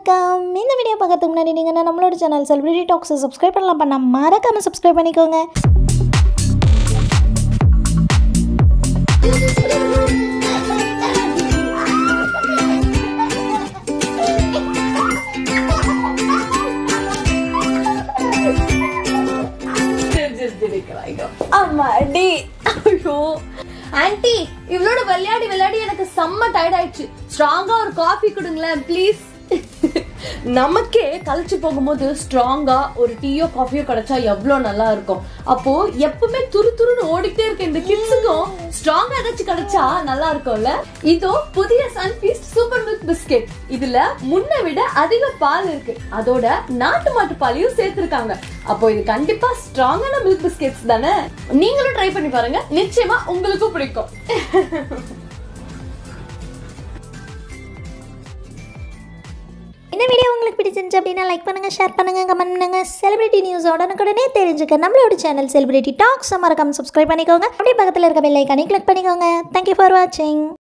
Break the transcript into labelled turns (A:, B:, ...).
A: வணக்கம் இந்த வீடியோ பார்க்கறதுக்கு முன்னாடி நீங்கள் நம்மளோட சேனல் செலிபிரிட்டி டாக்ஸை சப்ஸ்கிரைப் பண்ணலாம் பண்ண மறக்காமல் சப்ஸ்கிரைப் பண்ணிக்கோங்க
B: அம்மாடி ஐயோ ஆன்ட்டி இவளோட விளையாடி விளையாடி எனக்கு செம்ம டயர்ட் ஆயிடுச்சு ஸ்ட்ராங்கா ஒரு காஃபி கொடுங்களேன் ப்ளீஸ் நமக்கே கழிச்சு போகும்போது ஸ்ட்ராங்கா ஒரு டீயோ காஃபியோ கிடைச்சா எவ்வளவு நல்லா இருக்கும் அப்போ எப்பவுமே துரு துருன்னு ஓடிட்டே இருக்க இந்த கிட்ஸுக்கும் ஸ்ட்ராங்கா ஏதாச்சும் கிடைச்சா நல்லா இருக்கும்ல இதோ புதிய சன்ஃபீஸ்ட் சூப்பர் மில்க் பிஸ்கெட் இதுல முன்ன விட அதிக பால் இருக்கு அதோட நாட்டு மாட்டு பாலையும் சேர்த்திருக்காங்க அப்போ இது கண்டிப்பா ஸ்ட்ராங்கான மில்க் பிஸ்கெட்ஸ் தானே நீங்களும் ட்ரை பண்ணி பாருங்க நிச்சயமா உங்களுக்கும் பிடிக்கும்
A: இந்த வீடியோ உங்களுக்கு பிடிச்சிருந்துச்சு அப்படின்னா லைக் பண்ணுங்கள் ஷேர் பண்ணுங்கள் கமெண்ட் பண்ணுங்கள் செலிபிரிட்டி நியூஸ் உடனுக்குடனே தெரிஞ்சுக்க நம்மளோட சேனல் செலிபிரிட்டி டாக்ஸ் மறக்காம சப்ஸ்கிரைப் பண்ணிக்கோங்க அப்படியே பக்கத்தில் இருக்க பெல் ஐக்கானே கிளிக் பண்ணிக்கோங்க தேங்க்யூ ஃபார் வாட்சிங்